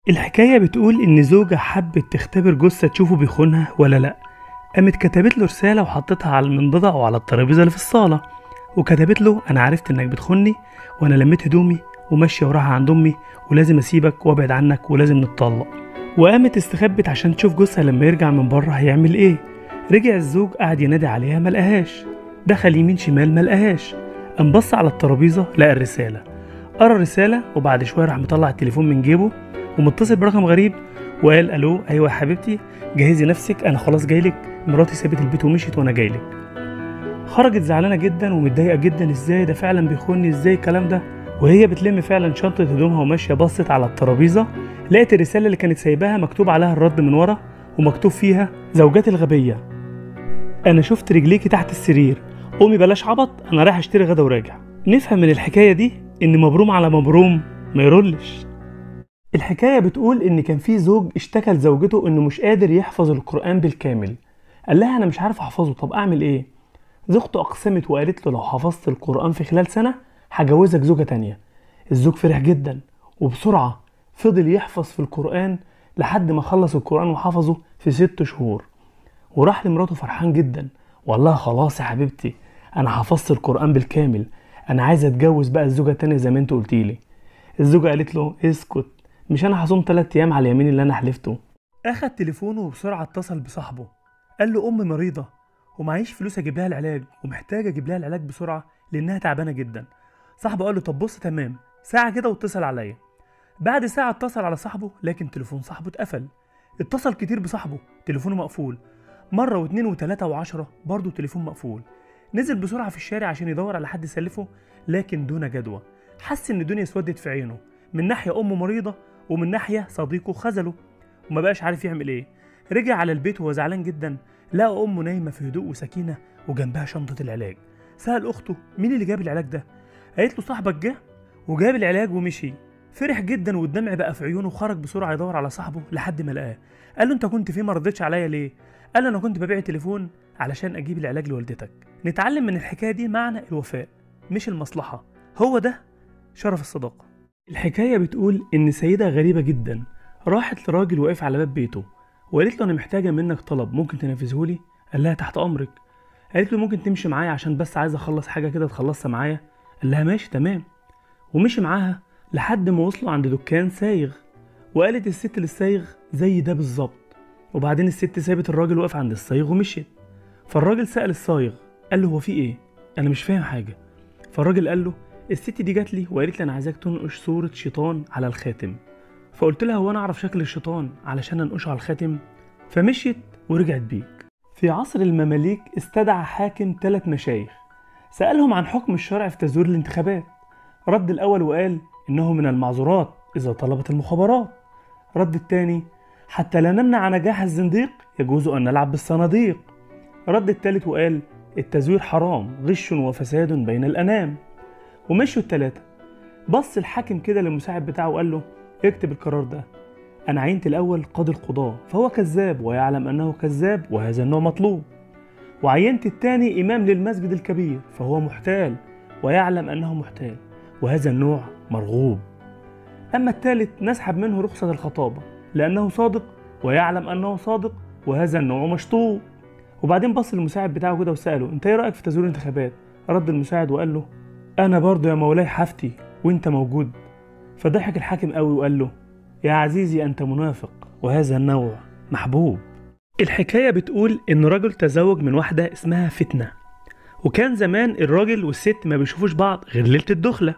الحكاية بتقول إن زوجة حبت تختبر جثة تشوفه بيخونها ولا لأ قامت كتبت له رسالة وحطتها على المنضدة أو على الترابيزة اللي في الصالة وكتبت له أنا عرفت إنك بتخوني وأنا لميت هدومي وماشية وراها عند أمي ولازم أسيبك وأبعد عنك ولازم نتطلق وقامت استخبت عشان تشوف جثة لما يرجع من بره هيعمل إيه رجع الزوج قعد ينادي عليها ملقاهاش دخل يمين شمال ملقاهاش قام بص على الترابيزة لقى الرسالة قرا الرسالة وبعد شوية راح مطلع التليفون من جيبه ومتصل برقم غريب وقال الو ايوه يا حبيبتي جهزي نفسك انا خلاص جايلك مراتي سابت البيت ومشيت وانا جايلك خرجت زعلانه جدا ومتضايقه جدا ازاي ده فعلا بيخوني ازاي الكلام ده وهي بتلم فعلا شنطه هدومها وماشيه بصت على الترابيزه لقت الرساله اللي كانت سايباها مكتوب عليها الرد من ورا ومكتوب فيها زوجاتي الغبيه انا شفت رجليكي تحت السرير قومي بلاش عبط انا رايح اشتري غدا وراجع نفهم من الحكايه دي ان مبروم على مبروم ما يرولش الحكاية بتقول إن كان في زوج اشتكى لزوجته إنه مش قادر يحفظ القرآن بالكامل قال لها أنا مش عارف أحفظه طب أعمل إيه؟ زوجته أقسمت وقالت له لو حفظت القرآن في خلال سنة هجوزك زوجة تانية الزوج فرح جدا وبسرعة فضل يحفظ في القرآن لحد ما خلص القرآن وحفظه في ست شهور وراح لمراته فرحان جدا وقال لها خلاص يا حبيبتي أنا حفظت القرآن بالكامل أنا عايز أتجوز بقى الزوجة التانية زي ما أنت قلتيلي الزوجة قالت له اسكت مش انا هصوم تلات ايام على اليمين اللي انا حلفته اخد تليفونه وبسرعه اتصل بصاحبه قال له امي مريضه ومعيش فلوس اجيب لها العلاج ومحتاج اجيب لها العلاج بسرعه لانها تعبانه جدا صاحبه قال له طب بص تمام ساعه كده واتصل عليا بعد ساعه اتصل على صاحبه لكن تليفون صاحبه اتقفل اتصل كتير بصاحبه تليفونه مقفول مره واتنين وتلاته وعشرة برضه تليفون مقفول نزل بسرعه في الشارع عشان يدور على حد يسلفه لكن دون جدوى حس ان الدنيا اسودت في عينه من ناحيه امه مريضه ومن ناحية صديقه خذله وما بقاش عارف يعمل ايه رجع على البيت وهو زعلان جدا لقى امه نايمة في هدوء وسكينة وجنبها شنطة العلاج سأل اخته مين اللي جاب العلاج ده قالت له صاحبك جه وجاب العلاج ومشي فرح جدا والدمع بقى في عيونه وخرج بسرعة يدور على صاحبه لحد ما لقاه قال له انت كنت فين ما ردتش عليا ليه قال له انا كنت ببيع تليفون علشان اجيب العلاج لوالدتك نتعلم من الحكاية دي معنى الوفاء مش المصلحة هو ده شرف الصداقة الحكاية بتقول إن سيدة غريبة جدا راحت لراجل واقف على باب بيته وقالت له أنا محتاجة منك طلب ممكن تنفذهولي؟ قال لها تحت أمرك قالت له ممكن تمشي معايا عشان بس عايز أخلص حاجة كده تخلصها معايا قال لها ماشي تمام ومشي معاها لحد ما وصلوا عند دكان سايغ وقالت الست للسايغ زي ده بالظبط وبعدين الست سابت الراجل واقف عند الصايغ ومشيت فالراجل سأل الصايغ قال له هو في ايه؟ أنا مش فاهم حاجة فالراجل قال له الست دي جات لي وقالت لي انا عايزاك تنقش صورة شيطان على الخاتم فقلت لها هو انا اعرف شكل الشيطان علشان انقشه على الخاتم فمشيت ورجعت بيك في عصر المماليك استدعى حاكم ثلاث مشايخ سألهم عن حكم الشرع في تزوير الانتخابات رد الأول وقال إنه من المعذورات إذا طلبت المخابرات رد الثاني حتى لا نمنع نجاح الزنديق يجوز أن نلعب بالصناديق رد الثالث وقال التزوير حرام غش وفساد بين الأنام ومشوا التلاتة بص الحاكم كده للمساعد بتاعه وقال له اكتب القرار ده أنا عينت الأول قاضي القضاة فهو كذاب ويعلم أنه كذاب وهذا النوع مطلوب وعينت التاني إمام للمسجد الكبير فهو محتال ويعلم أنه محتال وهذا النوع مرغوب أما التالت نسحب منه رخصة الخطابة لأنه صادق ويعلم أنه صادق وهذا النوع مشطوب وبعدين بص للمساعد بتاعه كده وسأله أنت إيه رأيك في تزوير الانتخابات؟ رد المساعد وقال له أنا برضه يا مولاي حفتي وأنت موجود فضحك الحاكم قوي وقال له يا عزيزي أنت منافق وهذا النوع محبوب الحكاية بتقول إن رجل تزوج من واحدة اسمها فتنة وكان زمان الراجل والست ما بيشوفوش بعض غير ليلة الدخلة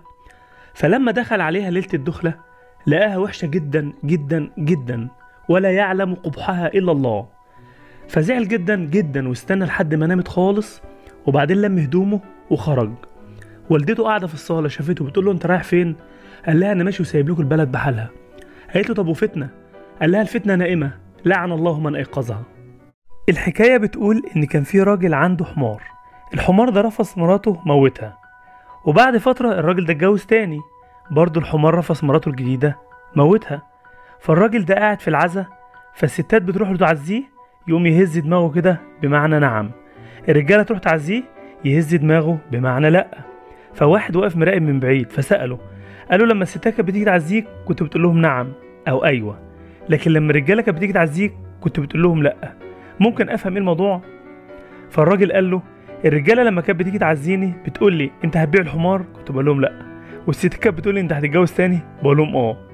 فلما دخل عليها ليلة الدخلة لقاها وحشة جدا جدا جدا ولا يعلم قبحها إلا الله فزعل جدا جدا واستنى لحد ما نامت خالص وبعدين لم هدومه وخرج والدته قاعده في الصاله شافته بتقول له انت رايح فين قال لها انا ماشي وسايب لكم البلد بحالها قالت له طب وفتنه قال لها الفتنه نائمه لعن الله من ايقظها الحكايه بتقول ان كان في راجل عنده حمار الحمار ده رفض مراته موتها وبعد فتره الراجل ده اتجوز تاني برضه الحمار رفض مراته الجديده موتها فالراجل ده قاعد في العزا فالستات بتروح له تعزيه يقوم يهز دماغه كده بمعنى نعم الرجاله تروح تعزيه يهز دماغه بمعنى لا فواحد واقف مراقب من بعيد فسأله قالوا لما الستات كانت بتيجي تعزيك كنت بتقول لهم نعم او ايوه لكن لما الرجاله كانت بتيجي تعزيك كنت بتقول لهم لا ممكن افهم ايه الموضوع فالراجل قال له الرجاله لما كانت بتيجي تعزيني بتقول لي انت هتبيع الحمار كنت بقول لهم لا والست كانت بتقول لي انت هتتجوز تاني بقول لهم اه